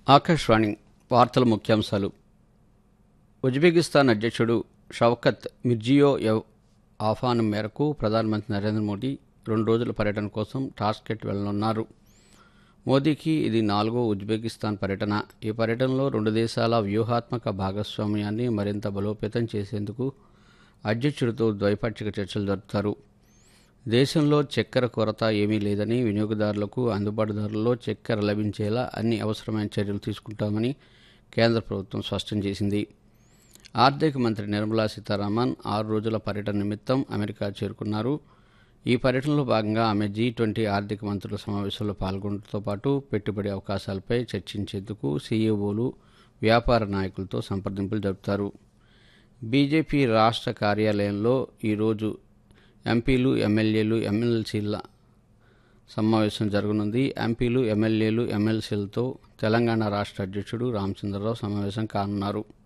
ఆకాశవాణి వార్తల ముఖ్యాంశాలు ఉజ్బెకిస్తాన్ అధ్యక్షుడు షవకత్ మిర్జియోయెవ్ ఆహ్వానం మేరకు ప్రధానమంత్రి నరేంద్ర మోదీ రెండు రోజుల పర్యటన కోసం టాస్కెట్ వెళ్లనున్నారు మోదీకి ఇది నాలుగో ఉజ్బెకిస్తాన్ పర్యటన ఈ పర్యటనలో రెండు దేశాల వ్యూహాత్మక భాగస్వామ్యాన్ని మరింత బలోపేతం చేసేందుకు అధ్యక్షుడితో ద్వైపాక్షిక చర్చలు జరుపుతారు దేశంలో చక్కెర కొరత ఏమీ లేదని వినియోగదారులకు అందుబాటు ధరల్లో చక్కెర లభించేలా అన్ని అవసరమైన చర్యలు తీసుకుంటామని కేంద్ర ప్రభుత్వం స్పష్టం చేసింది ఆర్థిక మంత్రి నిర్మలా సీతారామన్ ఆరు రోజుల పర్యటన నిమిత్తం అమెరికా చేరుకున్నారు ఈ పర్యటనలో భాగంగా ఆమె జీ ట్వంటీ ఆర్థిక మంత్రుల సమావేశంలో పాల్గొనడంతో పాటు పెట్టుబడి అవకాశాలపై చర్చించేందుకు సీఈఓలు వ్యాపార నాయకులతో సంప్రదింపులు జరుపుతారు బీజేపీ రాష్ట్ర కార్యాలయంలో ఈరోజు ఎంపీలు ఎమ్మెల్యేలు ఎమ్మెల్సీల సమావేశం జరగనుంది ఎంపీలు ఎమ్మెల్యేలు ఎమ్మెల్సీలతో తెలంగాణ రాష్ట్ర అధ్యక్షుడు రామచంద్రరావు సమావేశం కానున్నారు